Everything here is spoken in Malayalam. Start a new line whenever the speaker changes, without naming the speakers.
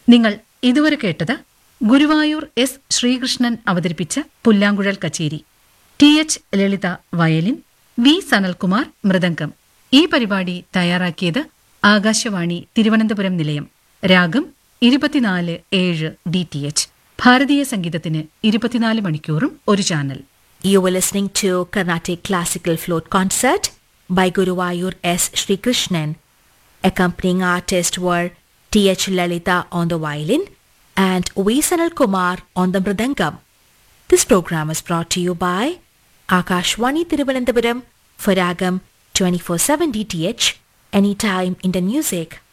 നിങ്ങൾ ഇതുവരെ കേട്ടത് ഗുരുവായൂർ എസ് ശ്രീകൃഷ്ണൻ അവതരിപ്പിച്ച പുല്ലാങ്കുഴൽ കച്ചേരി T H Lalitha violin V Sanalkumar mridangam ഈ പരിപാടി തയ്യാറാക്കിയത് ആകാശവാണി തിരുവനന്തപുരം നിലയം രാഗം ഇരുപത്തിനാല് ഏഴ് ഡി ടി എച്ച് ഭാരതീയ സംഗീതത്തിന് ഇരുപത്തിനാല് മണിക്കൂറും ഒരു channel
You were listening to Carnatic Classical Float Concert by Guruvayur S. Sri Krishnan. Accompanying artists were T.H. Lalita on the violin and V. Sanal Kumar on the mridangam. This program was brought to you by Akashwani Thiruvananthapuram for Ragam 24-7 DTH, anytime Indian music.